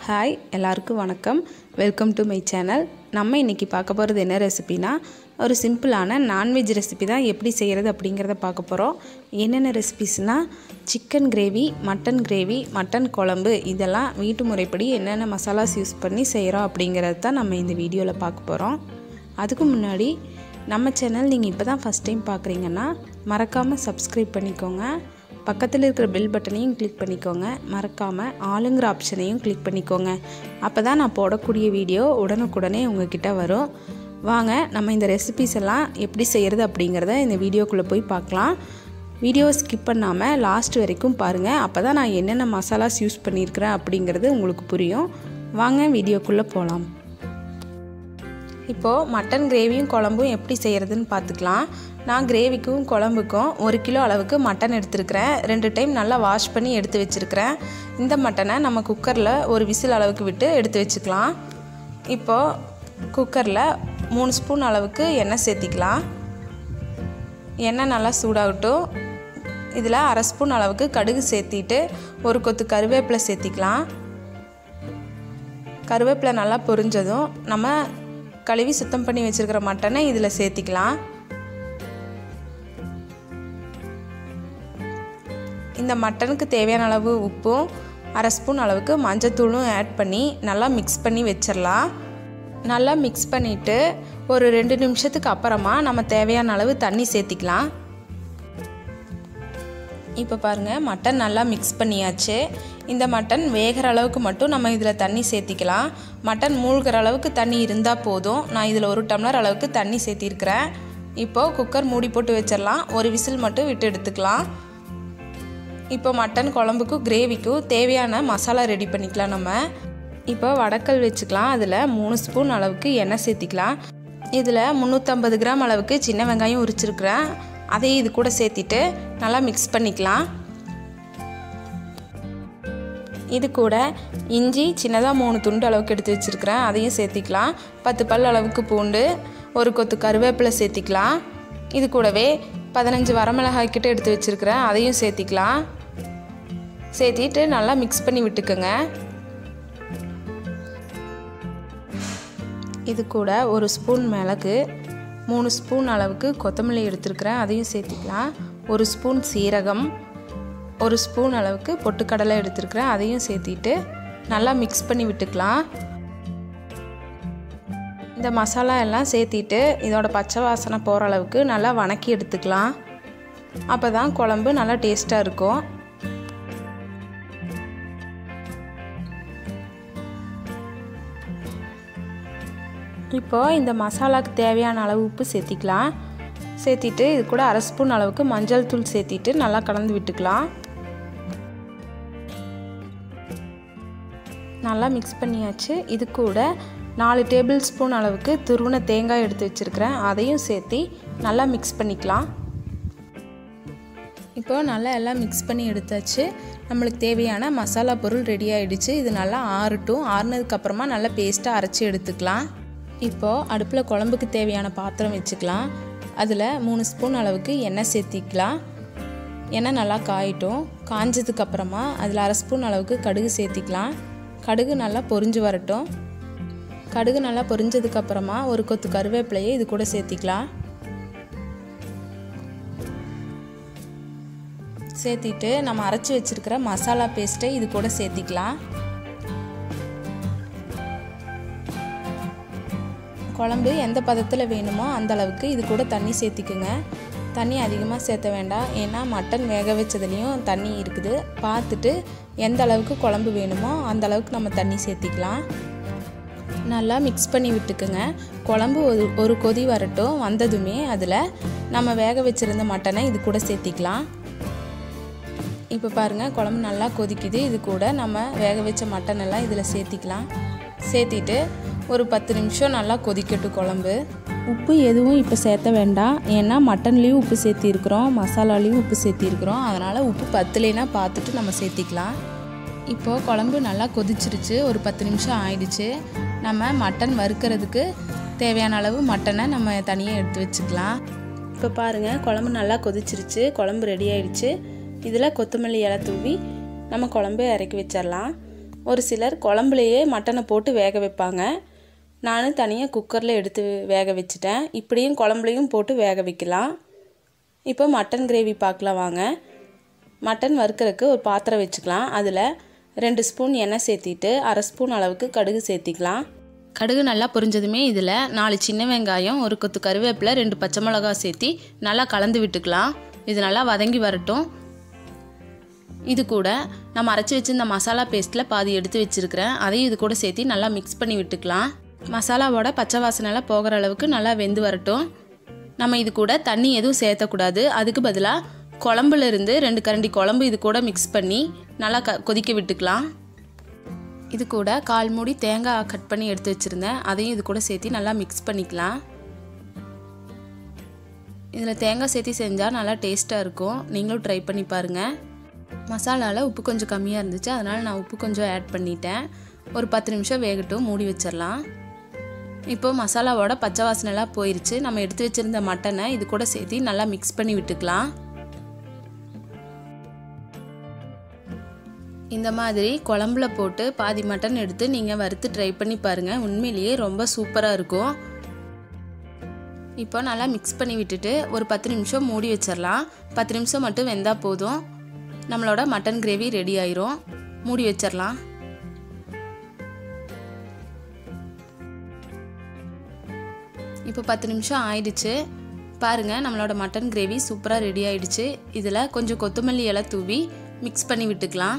hi எல்லாருக்கும் வணக்கம் welcome to my channel நம்ம இன்றைக்கி பார்க்க போகிறது என்ன ரெசிபினா ஒரு சிம்பிளான நான்வெஜ் ரெசிபி தான் எப்படி செய்கிறது அப்படிங்கிறத பார்க்க போகிறோம் என்னென்ன ரெசிபிஸ்னால் chicken gravy mutton gravy mutton குழம்பு இதெல்லாம் வீட்டு முறைப்படி என்னென்ன மசாலாஸ் யூஸ் பண்ணி செய்கிறோம் அப்படிங்கிறது தான் நம்ம இந்த வீடியோவில் பார்க்க போகிறோம் அதுக்கு முன்னாடி நம்ம சேனல் நீங்கள் இப்போ தான் ஃபஸ்ட் டைம் பார்க்குறீங்கன்னா மறக்காமல் சப்ஸ்கிரைப் பண்ணிக்கோங்க பக்கத்தில் இருக்கிற பெல் பட்டனையும் கிளிக் பண்ணிக்கோங்க மறக்காமல் ஆளுங்கிற ஆப்ஷனையும் கிளிக் பண்ணிக்கோங்க அப்போ தான் நான் போடக்கூடிய வீடியோ உடனுக்குடனே உங்ககிட்ட வரும் வாங்க நம்ம இந்த ரெசிபிஸ் எல்லாம் எப்படி செய்கிறது அப்படிங்கிறத இந்த வீடியோக்குள்ளே போய் பார்க்கலாம் வீடியோவை ஸ்கிப் பண்ணாமல் லாஸ்ட் வரைக்கும் பாருங்கள் அப்போ தான் நான் என்னென்ன மசாலாஸ் யூஸ் பண்ணியிருக்கிறேன் அப்படிங்கிறது உங்களுக்கு புரியும் வாங்க வீடியோக்குள்ளே போகலாம் இப்போது மட்டன் கிரேவியும் குழம்பும் எப்படி செய்கிறதுன்னு பார்த்துக்கலாம் நான் கிரேவிக்கும் குழம்புக்கும் ஒரு கிலோ அளவுக்கு மட்டன் எடுத்துருக்கிறேன் ரெண்டு டைம் நல்லா வாஷ் பண்ணி எடுத்து வச்சுருக்கிறேன் இந்த மட்டனை நம்ம குக்கரில் ஒரு விசில் அளவுக்கு விட்டு எடுத்து வச்சுக்கலாம் இப்போது குக்கரில் மூணு ஸ்பூன் அளவுக்கு எண்ணெய் சேர்த்திக்கலாம் எண்ணெய் நல்லா சூடாகட்டும் இதில் அரை ஸ்பூன் அளவுக்கு கடுகு சேர்த்திட்டு ஒரு கொத்து கருவேப்பிலை சேர்த்திக்கலாம் கருவேப்பிலை நல்லா பொரிஞ்சதும் நம்ம கழுவி சுத்தம் பண்ணி வச்சுருக்கிற மட்டனை இதில் சேர்த்திக்கலாம் இந்த மட்டனுக்கு தேவையான அளவு உப்பும் அரை ஸ்பூன் அளவுக்கு மஞ்சத்தூளும் ஆட் பண்ணி நல்லா மிக்ஸ் பண்ணி வச்சிடலாம் நல்லா மிக்ஸ் பண்ணிவிட்டு ஒரு ரெண்டு நிமிஷத்துக்கு அப்புறமா நம்ம தேவையான அளவு தண்ணி சேர்த்திக்கலாம் இப்போ பாருங்கள் மட்டன் நல்லா மிக்ஸ் பண்ணியாச்சு இந்த மட்டன் வேகிற அளவுக்கு மட்டும் நம்ம இதில் தண்ணி சேர்த்திக்கலாம் மட்டன் மூழ்கிற அளவுக்கு தண்ணி இருந்தால் போதும் நான் இதில் ஒரு டம்ளர் அளவுக்கு தண்ணி சேர்த்திருக்கிறேன் இப்போது குக்கர் மூடி போட்டு வச்சிடலாம் ஒரு விசில் மட்டும் விட்டு எடுத்துக்கலாம் இப்போ மட்டன் குழம்புக்கும் கிரேவிக்கும் தேவையான மசாலா ரெடி பண்ணிக்கலாம் நம்ம இப்போ வடக்கல் வச்சுக்கலாம் அதில் மூணு ஸ்பூன் அளவுக்கு எண்ணெய் சேர்த்திக்கலாம் இதில் முந்நூற்றம்பது கிராம் அளவுக்கு சின்ன வெங்காயம் உரிச்சிருக்கிறேன் அதையும் இது கூட சேர்த்திட்டு நல்லா மிக்ஸ் பண்ணிக்கலாம் இது கூட இஞ்சி சின்னதாக மூணு துண்டு அளவுக்கு எடுத்து வச்சுருக்கிறேன் அதையும் சேர்த்திக்கலாம் பத்து பல் அளவுக்கு பூண்டு ஒரு கொத்து கருவேப்பிலை சேர்த்திக்கலாம் இது கூடவே பதினஞ்சு வரமிளகாய் கிட்ட எடுத்து வச்சுருக்கிறேன் அதையும் சேர்த்திக்கலாம் சேர்த்திட்டு நல்லா மிக்ஸ் பண்ணி விட்டுக்கோங்க இது கூட ஒரு ஸ்பூன் மிளகு மூணு ஸ்பூன் அளவுக்கு கொத்தமல்லி எடுத்துருக்கிறேன் அதையும் சேர்த்திக்கலாம் ஒரு ஸ்பூன் சீரகம் ஒரு ஸ்பூன் அளவுக்கு பொட்டுக்கடலை எடுத்துருக்கிறேன் அதையும் சேர்த்திட்டு நல்லா மிக்ஸ் பண்ணி விட்டுக்கலாம் இந்த மசாலா எல்லாம் சேர்த்திட்டு இதோட பச்சை வாசனை போகிற அளவுக்கு நல்லா வணக்கி எடுத்துக்கலாம் அப்போ தான் குழம்பு நல்லா டேஸ்ட்டாக இருக்கும் இப்போது இந்த மசாலாவுக்கு தேவையான அளவு உப்பு சேர்த்திக்கலாம் சேர்த்திட்டு இது கூட அரை ஸ்பூன் அளவுக்கு மஞ்சள் தூள் சேர்த்திட்டு நல்லா கலந்து விட்டுக்கலாம் நல்லா மிக்ஸ் பண்ணியாச்சு இது கூட நாலு டேபிள் ஸ்பூன் அளவுக்கு துருவன தேங்காய் எடுத்து வச்சுருக்கிறேன் அதையும் சேர்த்தி நல்லா மிக்ஸ் பண்ணிக்கலாம் இப்போது நல்லா எல்லாம் மிக்ஸ் பண்ணி எடுத்தாச்சு நம்மளுக்கு தேவையான மசாலா பொருள் ரெடி ஆகிடுச்சு இது நல்லா ஆறட்டும் ஆறுனதுக்கப்புறமா நல்லா பேஸ்ட்டாக அரைச்சி எடுத்துக்கலாம் இப்போது அடுப்பில் குழம்புக்கு தேவையான பாத்திரம் வச்சுக்கலாம் அதில் மூணு ஸ்பூன் அளவுக்கு எண்ணெய் சேர்த்திக்கலாம் எண்ணெய் நல்லா காயட்டும் காஞ்சதுக்கப்புறமா அதில் அரை ஸ்பூன் அளவுக்கு கடுகு சேர்த்திக்கலாம் கடுகு நல்லா பொரிஞ்சு வரட்டும் கடுகு நல்லா பொரிஞ்சதுக்கப்புறமா ஒரு கொத்து கருவேப்பிலையை இது கூட சேர்த்திக்கலாம் சேர்த்திட்டு நம்ம அரைச்சி வச்சுருக்கிற மசாலா பேஸ்ட்டை இது கூட சேர்த்திக்கலாம் குழம்பு எந்த பதத்தில் வேணுமோ அந்த அளவுக்கு இது கூட தண்ணி சேர்த்திக்குங்க தண்ணி அதிகமாக சேர்த்த வேண்டாம் ஏன்னா மட்டன் வேக வச்சதுலேயும் தண்ணி இருக்குது பார்த்துட்டு எந்த அளவுக்கு குழம்பு வேணுமோ அந்த அளவுக்கு நம்ம தண்ணி சேர்த்திக்கலாம் நல்லா மிக்ஸ் பண்ணி விட்டுக்குங்க குழம்பு ஒரு ஒரு கொதி வரட்டும் வந்ததுமே அதில் நம்ம வேக வச்சுருந்த மட்டனை இது கூட சேர்த்திக்கலாம் இப்போ பாருங்கள் குழம்பு நல்லா கொதிக்குது இது கூட நம்ம வேக வச்ச மட்டன் எல்லாம் இதில் சேர்த்திக்கலாம் சேர்த்திட்டு ஒரு பத்து நிமிஷம் நல்லா கொதிக்கட்டும் குழம்பு உப்பு எதுவும் இப்போ சேர்த்த வேண்டாம் ஏன்னா மட்டன்லேயும் உப்பு சேர்த்திருக்கிறோம் மசாலாலேயும் உப்பு சேர்த்திருக்கிறோம் அதனால் உப்பு பத்துலேனா பார்த்துட்டு நம்ம சேர்த்திக்கலாம் இப்போது குழம்பு நல்லா கொதிச்சிருச்சு ஒரு பத்து நிமிஷம் ஆயிடுச்சு நம்ம மட்டன் வறுக்கிறதுக்கு தேவையான அளவு மட்டனை நம்ம தனியாக எடுத்து வச்சுக்கலாம் இப்போ பாருங்கள் குழம்பு நல்லா கொதிச்சிருச்சு குழம்பு ரெடி ஆயிடுச்சு இதில் கொத்தமல்லி இலை தூவி நம்ம குழம்பு இறக்கி வச்சிடலாம் ஒரு சிலர் குழம்புலையே மட்டனை போட்டு வேக வைப்பாங்க நான் தனியாக குக்கரில் எடுத்து வேக வச்சுட்டேன் இப்படியும் குழம்புலையும் போட்டு வேக வைக்கலாம் இப்போ மட்டன் கிரேவி பார்க்கலாம் வாங்க மட்டன் வறுக்கிறதுக்கு ஒரு பாத்திரம் வச்சுக்கலாம் அதில் ரெண்டு ஸ்பூன் எண்ணெய் சேர்த்திட்டு அரை ஸ்பூன் அளவுக்கு கடுகு சேர்த்திக்கலாம் கடுகு நல்லா பொரிஞ்சதுமே இதில் நாலு சின்ன வெங்காயம் ஒரு கொத்து கருவேப்பிலை ரெண்டு பச்சை மிளகாய் சேர்த்தி நல்லா கலந்து விட்டுக்கலாம் இது நல்லா வதங்கி வரட்டும் இது கூட நம்ம அரைச்சி வச்சிருந்த மசாலா பேஸ்ட்டில் பாதி எடுத்து வச்சுருக்கிறேன் அதையும் இது கூட சேர்த்து நல்லா மிக்ஸ் பண்ணி விட்டுக்கலாம் மசாலாவோட பச்சை வாசனைலாம் போகிற அளவுக்கு நல்லா வெந்து வரட்டும் நம்ம இது கூட தண்ணி எதுவும் சேர்த்தக்கூடாது அதுக்கு பதிலாக குழம்புல இருந்து ரெண்டு கரண்டி குழம்பு இது கூட மிக்ஸ் பண்ணி நல்லா க கொதிக்க விட்டுக்கலாம் இது கூட கால் மூடி தேங்காய் கட் பண்ணி எடுத்து வச்சுருந்தேன் அதையும் இது கூட சேர்த்து நல்லா மிக்ஸ் பண்ணிக்கலாம் இதில் தேங்காய் சேர்த்து செஞ்சால் நல்லா டேஸ்ட்டாக இருக்கும் நீங்களும் ட்ரை பண்ணி பாருங்கள் மசாலாவில் உப்பு கொஞ்சம் கம்மியாக இருந்துச்சு அதனால் நான் உப்பு கொஞ்சம் ஆட் பண்ணிட்டேன் ஒரு பத்து நிமிஷம் வேகட்டும் மூடி வச்சிடலாம் இப்போ மசாலாவோட பச்சை வாசனைலாம் போயிருச்சு நம்ம எடுத்து வச்சுருந்த மட்டனை இது கூட சேர்த்து நல்லா மிக்ஸ் பண்ணி விட்டுக்கலாம் இந்த மாதிரி குழம்புல போட்டு பாதி மட்டன் எடுத்து நீங்கள் வறுத்து ட்ரை பண்ணி பாருங்கள் உண்மையிலேயே ரொம்ப சூப்பராக இருக்கும் இப்போ நல்லா மிக்ஸ் பண்ணி விட்டுட்டு ஒரு பத்து நிமிஷம் மூடி வச்சிடலாம் பத்து நிமிஷம் மட்டும் வெந்தால் போதும் நம்மளோட மட்டன் கிரேவி ரெடி ஆயிரும் மூடி வச்சிடலாம் இப்போ பத்து நிமிஷம் ஆயிடுச்சு பாருங்கள் நம்மளோட மட்டன் கிரேவி சூப்பராக ரெடி ஆயிடுச்சு இதில் கொஞ்சம் கொத்தமல்லி இலை தூவி மிக்ஸ் பண்ணி விட்டுக்கலாம்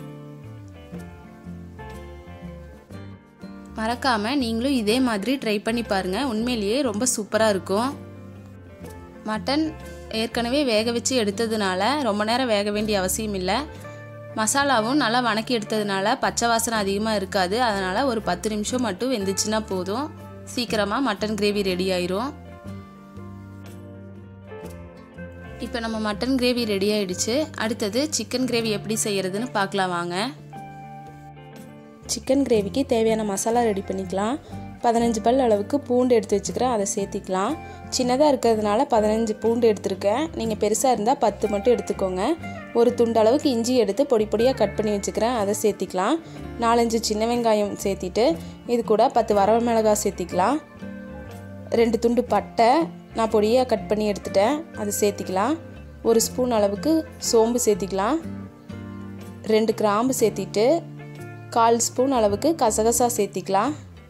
மறக்காமல் நீங்களும் இதே மாதிரி ட்ரை பண்ணி பாருங்கள் உண்மையிலேயே ரொம்ப சூப்பராக இருக்கும் மட்டன் ஏற்கனவே வேக வச்சு எடுத்ததுனால ரொம்ப நேரம் வேக வேண்டிய அவசியம் இல்லை மசாலாவும் நல்லா வணக்கி எடுத்ததுனால பச்சை வாசனை அதிகமாக இருக்காது அதனால் ஒரு பத்து நிமிஷம் மட்டும் வெந்துச்சுன்னா போதும் சீக்கிரமாக மட்டன் கிரேவி ரெடி ஆயிரும் இப்போ நம்ம மட்டன் கிரேவி ரெடி ஆயிடுச்சு அடுத்தது சிக்கன் கிரேவி எப்படி செய்யறதுன்னு பார்க்கலாம் வாங்க சிக்கன் கிரேவிக்கு தேவையான மசாலா ரெடி பண்ணிக்கலாம் பதினஞ்சு பல் அளவுக்கு பூண்டு எடுத்து வச்சுக்கிறேன் அதை சேர்த்திக்கலாம் சின்னதாக இருக்கிறதுனால பதினஞ்சு பூண்டு எடுத்திருக்கேன் நீங்கள் பெருசாக இருந்தால் பத்து மட்டும் எடுத்துக்கோங்க ஒரு துண்டு அளவுக்கு இஞ்சி எடுத்து பொடி பொடியாக கட் பண்ணி வச்சுக்கிறேன் அதை சேர்த்திக்கலாம் நாலஞ்சு சின்ன வெங்காயம் சேர்த்திட்டு இது கூட பத்து வரவ மிளகாய் சேர்த்திக்கலாம் ரெண்டு துண்டு பட்டை நான் பொடியாக கட் பண்ணி எடுத்துட்டேன் அதை சேர்த்திக்கலாம் ஒரு ஸ்பூன் அளவுக்கு சோம்பு சேர்த்திக்கலாம் ரெண்டு கிராம்பு சேர்த்திட்டு கால் ஸ்பூன் அளவுக்கு கசகசா சேர்த்திக்கலாம்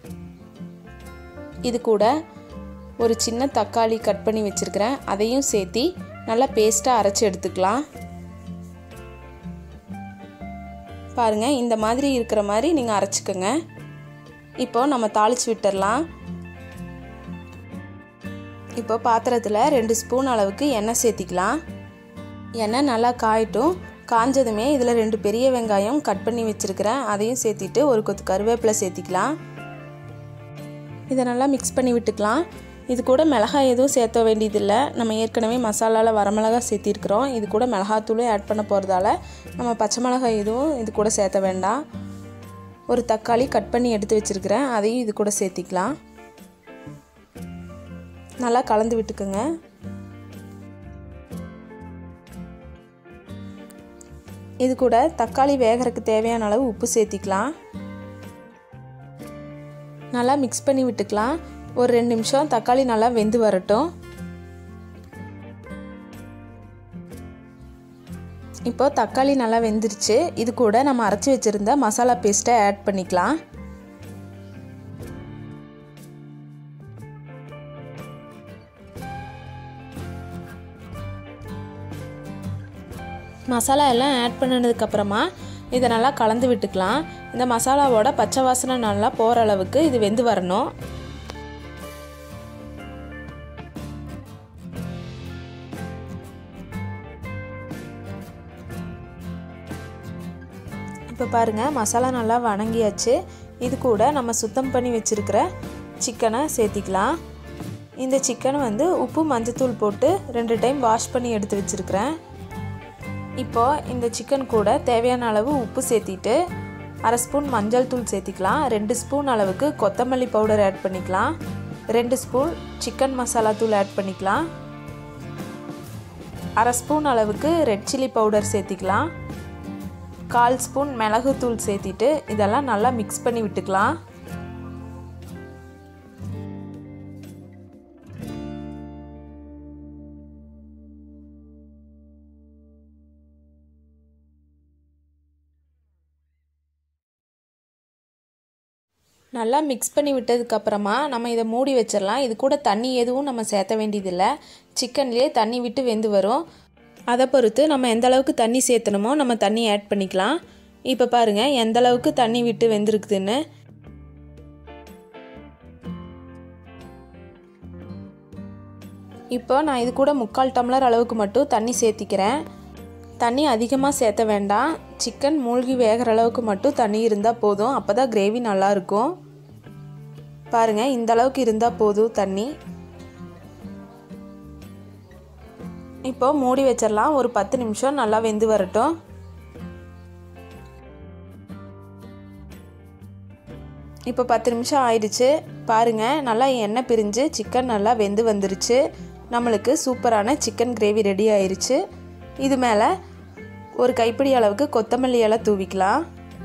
இது கூட ஒரு சின்ன தக்காளி கட் பண்ணி வச்சுருக்கிறேன் அதையும் சேர்த்தி நல்லா பேஸ்ட்டாக அரைச்சி எடுத்துக்கலாம் பாருங்கள் இந்த மாதிரி இருக்கிற மாதிரி நீங்கள் அரைச்சிக்கோங்க இப்போ நம்ம தாளித்து விட்டுடலாம் இப்போ பாத்திரத்தில் ரெண்டு ஸ்பூன் அளவுக்கு எண்ணெய் சேர்த்திக்கலாம் எண்ணெய் நல்லா காயட்டும் காஞ்சதுமே இதில் ரெண்டு பெரிய வெங்காயம் கட் பண்ணி வச்சுருக்கிறேன் அதையும் சேர்த்திட்டு ஒரு கொத்து கருவேப்பிலை சேர்த்திக்கலாம் இதை நல்லா மிக்ஸ் பண்ணி விட்டுக்கலாம் இது கூட மிளகாய் எதுவும் சேர்த்த வேண்டியதில்லை நம்ம ஏற்கனவே மசாலாவில் வரமிளகாய் சேர்த்திருக்கிறோம் இது கூட மிளகாத்தூளும் ஆட் பண்ண போகிறதால நம்ம பச்சை மிளகாய் எதுவும் இது கூட சேர்த்த வேண்டாம் ஒரு தக்காளி கட் பண்ணி எடுத்து வச்சுருக்கிறேன் அதையும் இது கூட சேர்த்திக்கலாம் நல்லா கலந்து விட்டுக்குங்க இது கூட தக்காளி வேகிறதுக்கு தேவையான அளவு உப்பு சேர்த்திக்கலாம் நல்லா மிக்ஸ் பண்ணி விட்டுக்கலாம் ஒரு ரெண்டு நிமிஷம் தக்காளி நல்லா வெந்து வரட்டும் இப்போ தக்காளி நல்லா வெந்துருச்சு இது கூட நம்ம அரைச்சி வச்சுருந்த மசாலா பேஸ்ட்டை ஆட் பண்ணிக்கலாம் மசாலா எல்லாம் ஆட் பண்ணினதுக்கப்புறமா இதை நல்லா கலந்து விட்டுக்கலாம் இந்த மசாலாவோட பச்சை வாசனை நல்லா போகிற அளவுக்கு இது வெந்து வரணும் இப்போ பாருங்கள் மசாலா நல்லா வணங்கியாச்சு இது கூட நம்ம சுத்தம் பண்ணி வச்சுருக்கிற சிக்கனை சேர்த்திக்கலாம் இந்த சிக்கன் வந்து உப்பு மஞ்சத்தூள் போட்டு ரெண்டு டைம் வாஷ் பண்ணி எடுத்து வச்சுருக்கிறேன் இப்போது இந்த சிக்கன் கூட தேவையான அளவு உப்பு சேர்த்திட்டு அரை ஸ்பூன் மஞ்சள் தூள் சேர்த்திக்கலாம் ரெண்டு ஸ்பூன் அளவுக்கு கொத்தமல்லி பவுடர் ஆட் பண்ணிக்கலாம் ரெண்டு ஸ்பூன் சிக்கன் மசாலா தூள் ஆட் பண்ணிக்கலாம் அரை ஸ்பூன் அளவுக்கு ரெட் சில்லி பவுடர் சேர்த்திக்கலாம் கால் ஸ்பூன் மிளகுத்தூள் சேர்த்திட்டு இதெல்லாம் நல்லா மிக்ஸ் பண்ணி விட்டுக்கலாம் நல்லா மிக்ஸ் பண்ணி விட்டதுக்கப்புறமா நம்ம இதை மூடி வச்சிடலாம் இது கூட தண்ணி எதுவும் நம்ம சேர்த்த வேண்டியதில்லை சிக்கன்லேயே தண்ணி விட்டு வெந்து வரும் அதை பொறுத்து நம்ம எந்த அளவுக்கு தண்ணி சேர்த்தணுமோ நம்ம தண்ணி ஆட் பண்ணிக்கலாம் இப்போ பாருங்கள் எந்த அளவுக்கு தண்ணி விட்டு வெந்திருக்குதுன்னு இப்போ நான் இது கூட முக்கால் டம்ளர் அளவுக்கு மட்டும் தண்ணி சேர்த்திக்கிறேன் தண்ணி அதிகமாக சேர்த்த வேண்டாம் சிக்கன் மூழ்கி வேகிற அளவுக்கு மட்டும் தண்ணி இருந்தால் போதும் அப்போ தான் கிரேவி நல்லாயிருக்கும் பாருங்கள் இந்த அளவுக்கு இருந்தால் போதும் தண்ணி இப்போ மூடி வச்சிடலாம் ஒரு பத்து நிமிஷம் நல்லா வெந்து வரட்டும் இப்போ பத்து நிமிஷம் ஆயிடுச்சு பாருங்கள் நல்லா எண்ணெய் பிரிஞ்சு சிக்கன் நல்லா வெந்து வந்துருச்சு நம்மளுக்கு சூப்பரான சிக்கன் கிரேவி ரெடி ஆயிருச்சு இது மேலே ஒரு கைப்பிடி அளவுக்கு கொத்தமல்லி இலை தூவிக்கலாம்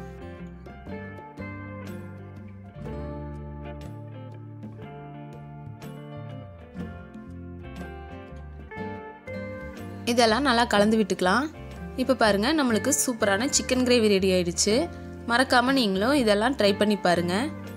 இதெல்லாம் நல்லா கலந்து விட்டுக்கலாம் இப்போ பாருங்கள் நம்மளுக்கு சூப்பரான சிக்கன் கிரேவி ரெடி ஆயிடுச்சு மறக்காமல் நீங்களும் இதெல்லாம் ட்ரை பண்ணி பாருங்கள்